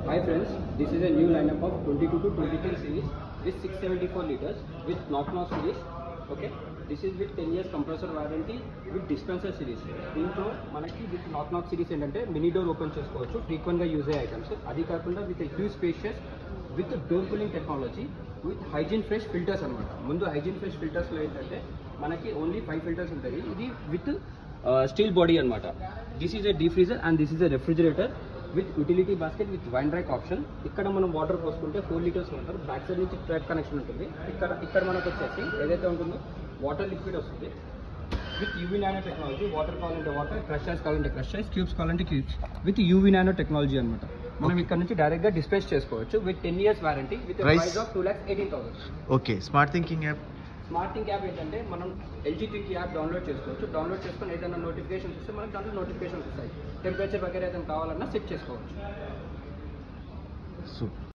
Hi friends, this is a new lineup of 22 to 23 series with 674 liters with knock knock series. Okay, this is with 10 years compressor warranty with dispenser series. దీంట్లో మనకి with నాక్ నాక్ series ఏంటంటే mini door open చేసుకోవచ్చు ఫ్రీక్వెంట్గా use అయ్యే items అది కాకుండా with huge spacious with door cooling technology with hygiene fresh filters అనమాట ముందు హైజీన్ ఫ్రెష్ ఫిల్టర్స్లో ఏంటంటే మనకి ఓన్లీ ఫైవ్ ఫిల్టర్స్ ఉంటుంది ఇది విత్ స్టీల్ బాడీ అనమాట this is a defreezer and this is a refrigerator with utility basket with wine rack option ఇక్కడ మనం water పోసుకుంటే four litres water back side నుంచి trap connection ఉంటుంది ఇక్కడ ఇక్కడ మనకు వచ్చేసి ఏదైతే ఉంటుందో వాటర్ లిక్విడ్ వస్తుంది with UV nano technology water కావాలంటే వాటర్ క్రషర్స్ కావాలంటే క్రషర్స్ క్యూబ్స్ కావాలంటే cubes with UV nano technology అనమాట మనం ఇక్కడ నుంచి డైరెక్ట్గా డిస్పెన్స్ చేసుకోవచ్చు with ten years warranty with Price? Price of two lakhs eighteen thousand okay smart thinking app smart think app ఏంటంటే మనం ఎల్జీ థింక్ యాప్ డౌన్లోడ్ చేసుకోవచ్చు డౌన్లోడ్ చేసుకొని ఏదైనా నోటిఫికేషన్స్ వస్తే మనకి దాంట్లో నోటిఫికేషన్స్ వస్తాయి టెంపరేచర్ వగేరా ఏదైనా కావాలన్నా సెట్ చేసుకోవచ్చు సూపర్